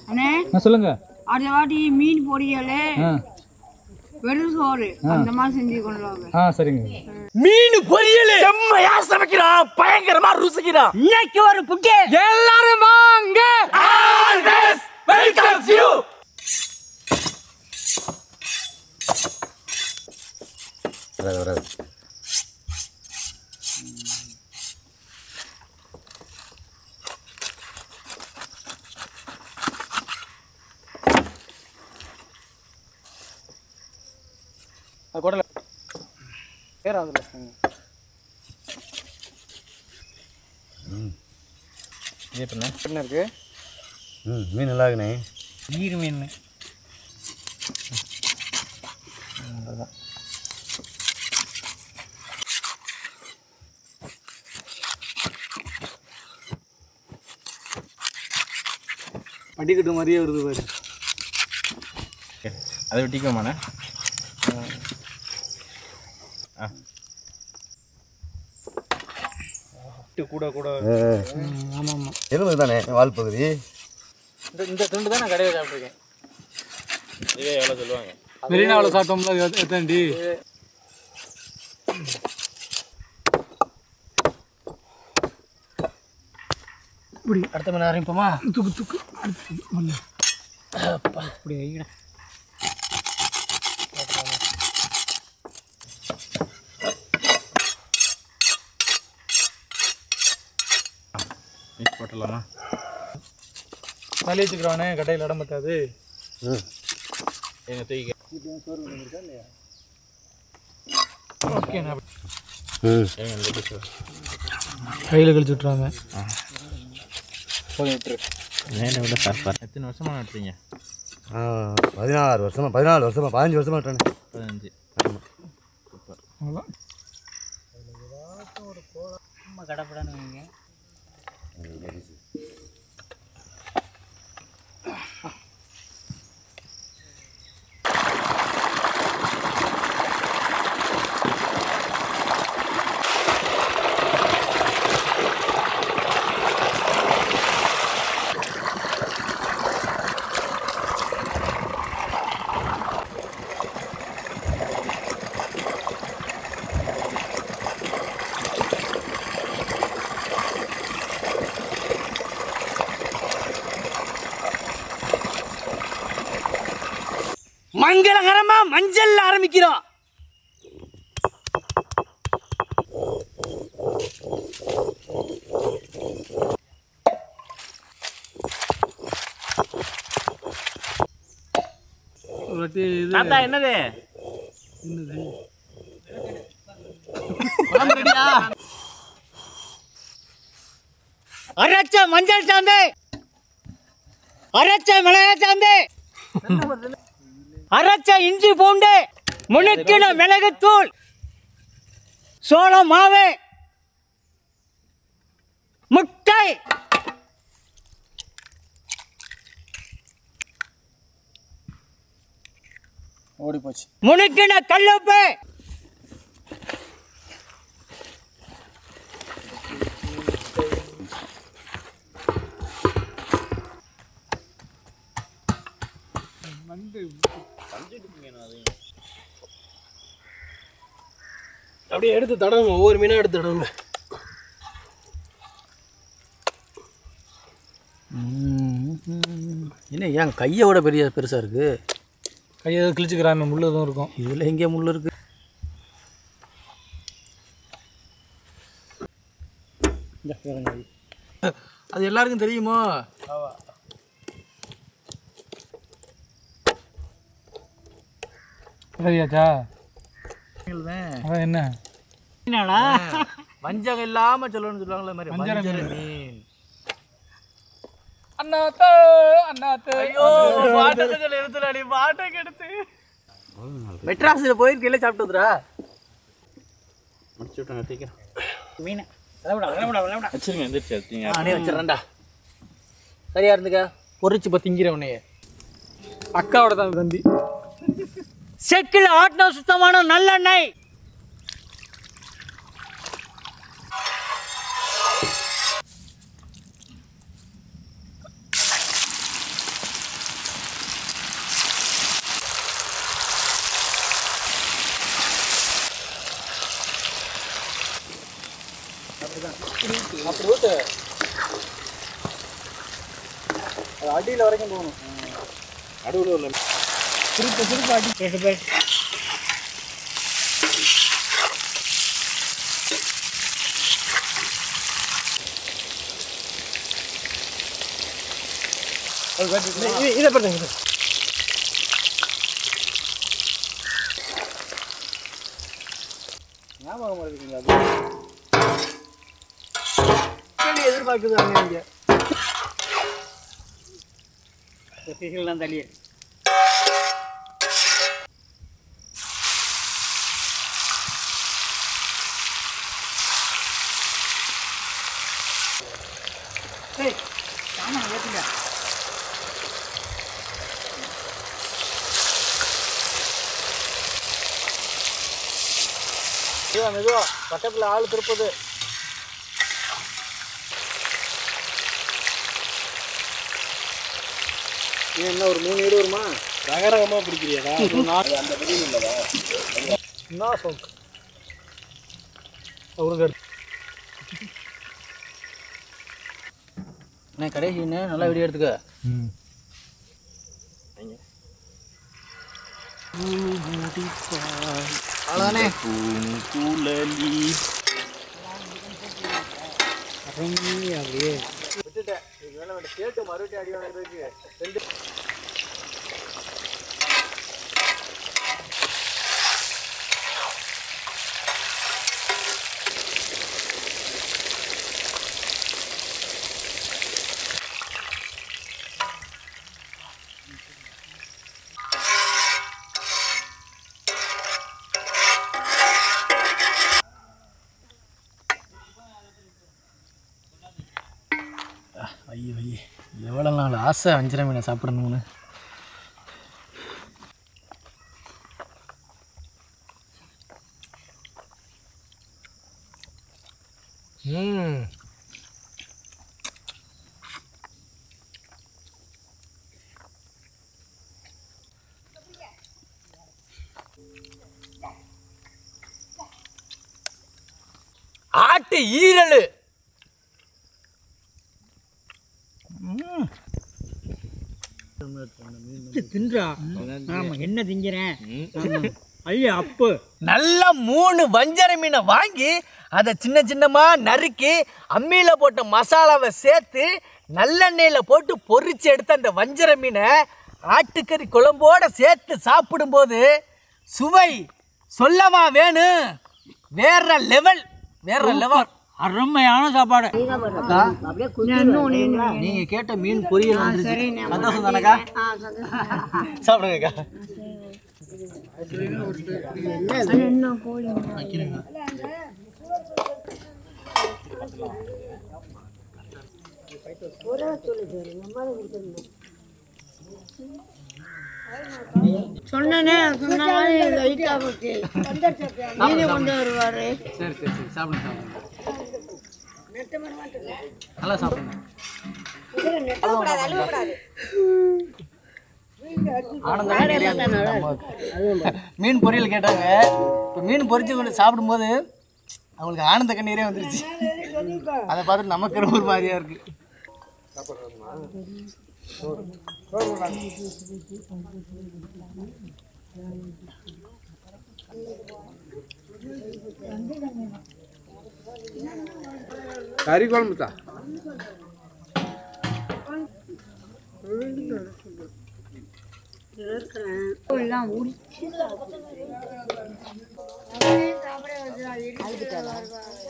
அண்ணே ஆ சொல்லுங்க அடுத்த வாட்டி மீன் பொரியல் ஆ வெறும் சோறு அந்த மாதிரி செஞ்சு கொண்டு வாங்க ஆ சரிங்க மீன் பொரியல் செம்மையா சமைக்கிறான் பயங்கரமா ருசிக்கிறான் இன்னைக்கு ஒரு புக்கே எல்லாரும் வாங்க ஆல்வேஸ் வெல்கம் யூ வராது வராது அது கூட பேர் ஆகுதுல இது என்ன என்ன இருக்கு ம் மீன் நல்லா இருக்குண்ணே ஈர் மீன் படிக்கட்டு மாதிரியே வருது பாரு அதை வெட்டிக்கோமாண்ணே கூட கூட ஆமாம் ஆமாம் எலும்பு தானே வால் பகுதி இந்த இந்த துண்டு தான் நான் கடையில் சாப்பிட்ருக்கேன் இதே எவ்வளோ சொல்லுவாங்க மெரினாவில் சாப்பிட்டோம்ல எத்த- எத்தனைடி இப்படி அடுத்த மணி ஆரம்பிப்போமா தூக்கு தூக்கு அடுத்து ஒன்று அப்பா இப்படி வைக்கிறேன் போட்டலாமா மேலே வச்சுக்கிறவானே கடையில் இடம் பத்தாது ம் எங்க தூக்கி ஓகே நான் ம் கையில் கழிச்சு விட்ருவாங்க போய் விட்டுரு நேரம் விட சார் எத்தனை வருஷமா நட்டுறீங்க ஆ பதினாறு வருஷமா பதினாலு வருஷமா பதினஞ்சு வருஷமா விட்டானே பதினஞ்சு மங்களகரமா மஞ்சள் ஆரம்பிக்கிறோம் ஒரு வாட்டி இது தாத்தா என்னது அரைச்ச மஞ்சள் சாந்து அரைச்ச மிளகாய் சாந்து அரைச்ச இஞ்சி பூண்டு முணுக்கின மிளகுத்தூள் சோள மாவு முட்டை ஓடி போச்சு முணுக்கின கல்லுப்பு அப்படியே எடுத்து தடவுங்க ஒவ்வொரு மீனாக எடுத்து தடவுங்க என்ன ஏன் கையோட பெரிய பெருசாக இருக்குது கையை கிழிச்சுக்கிறாம முள்ளு எதுவும் இருக்கும் இதில் எங்கே முள் இருக்குது அது எல்லாருக்கும் தெரியுமோ சரியாச்சா அதான் என்ன வஞ்சகம் இல்லாமல் சொல்லணும்னு சொல்லுவாங்களே மாதிரி வஞ்சர வஞ்சர மீன். மீன் அண்ணாத்தே அண்ணாத்தே மெட்ராஸில் போயிருக்கையில சாப்பிட்டு வந்துடா முடிச்சு விட்டாங்க சீக்கிரம் மீன் வச்சிருங்க எந்திரிச்சு நானே வச்சிடறேன்டா சரியா இருந்துக்க பொறிச்சு இப்போ திங்கிறவனையே அக்காவோட தான் தந்தி செக்கில் ஆட்டின சுத்தமான நல்லெண்ணெய் அடியில் வரைக்கும் போகணும் ரெண்டு பேர் இதை பண்ணுங்க ஞாபகம் இருக்குங்களா அது எதிர்பார்க்குது அங்கே இங்கே சிசிலாம் தள்ளி மெதுவா மெதுவா பக்கத்தில் ஆள் திருப்பது இன்னும் என்ன ஒரு மூணு வீடு வருமா ரகரகமாக பிடிக்கிறியாடா அந்த வெளியில் உள்ளதா என்ன சொல் அவருக்கு அண்ணே கடைசின்னு நல்லா வீடியோ எடுத்துக்க அவ்வளோதானே விட்டுட்டேன் இதுக்கு மேலே வேண்டாம் கேட்டு மறுபடியும் அடி வாங்குறதுக்கு ரெண்டு ஐயோ ஐயோ எவ்வளோ நாள் ஆசை வஞ்சிர மீனை சாப்பிடணும்னு ம் ஆட்டு ஈரல் தின்றா ஆமா என்ன திங்கிறேன் ஐயோ அப்பு நல்ல மூணு வஞ்சர மீனை வாங்கி அதை சின்ன சின்னமா நறுக்கி அம்மியில போட்ட மசாலாவை சேர்த்து நல்லெண்ணெயில போட்டு பொரிச்சு எடுத்த அந்த வஞ்சர மீனை ஆட்டுக்கறி குழம்போட சேர்த்து சாப்பிடும்போது சுவை சொல்லவா வேணும் வேற லெவல் வேற லெவல் அருமையான சாப்பாடு நீங்க கேட்ட மீன் பொரியல் வந்துருச்சு. சரி சந்தோஷம் தானக்கா ஆ சந்தோஷம் சாப்பிடுங்கக்கா அது இன்னும் கோழி சொன்னனே சொன்ன மாதிரி லைட்டா போச்சு நீதி கொண்டு வருவாரு சரி சரி சரி சாப்பிடுங்க சாப்பிடுங்க நல்லா சாப்பிடுங்க ஆனந்தம் நிறைய இருந்துச்சு அம்மாவுக்கு. மீன் பொரியல் கேட்டாங்க இப்போ மீன் பொரிச்சு கொண்டு சாப்பிடும்போது அவங்களுக்கு ஆனந்த கண்ணீரே வந்துருச்சு அதை பார்த்துட்டு நமக்கு ரொம்ப ஒரு மாதிரியா இருக்கு கறி குழம்பு தான் எல்லாம் உரிச்சு